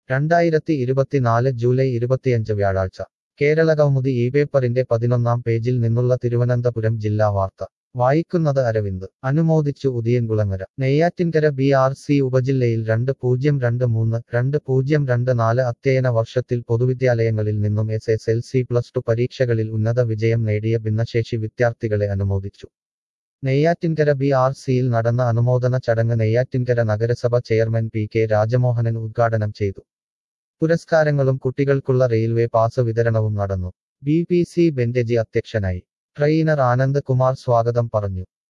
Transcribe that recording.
രണ്ടായിരത്തി ഇരുപത്തിനാല് ജൂലൈ ഇരുപത്തിയഞ്ച് വ്യാഴാഴ്ച കേരള കൗമുദി ഈ പേപ്പറിന്റെ പതിനൊന്നാം പേജിൽ നിന്നുള്ള തിരുവനന്തപുരം ജില്ലാ വാർത്ത വായിക്കുന്നത് അരവിന്ദ് അനുമോദിച്ചു Udiyankulangara Neyyattinkara B R C ഉപജില്ലയിൽ രണ്ട് പൂജ്യം രണ്ട് മൂന്ന് രണ്ട് പൂജ്യം രണ്ട് നാല് അധ്യയന വർഷത്തിൽ പൊതുവിദ്യാലയങ്ങളിൽ നിന്നും S S L C plus two പരീക്ഷകളിൽ ഉന്നത വിജയം നേടിയ ഭിന്നശേഷി വിദ്യാർത്ഥികളെ അനുമോദിച്ചു നെയ്യാറ്റിൻകര ബി ആർ സിയിൽ നടന്ന അനുമോദന ചടങ്ങ് നെയ്യാറ്റിൻകര നഗരസഭ ചെയർമാൻ പി കെ രാജമോഹനൻ ഉദ്ഘാടനം ചെയ്തു പുരസ്കാരങ്ങളും കുട്ടികൾക്കുള്ള റെയിൽവേ പാസ് വിതരണവും നടന്നു ബി പി സി ബെൻഡജി അധ്യക്ഷനായി ട്രെയിനർ ആനന്ദ് കുമാർ സ്വാഗതം പറഞ്ഞു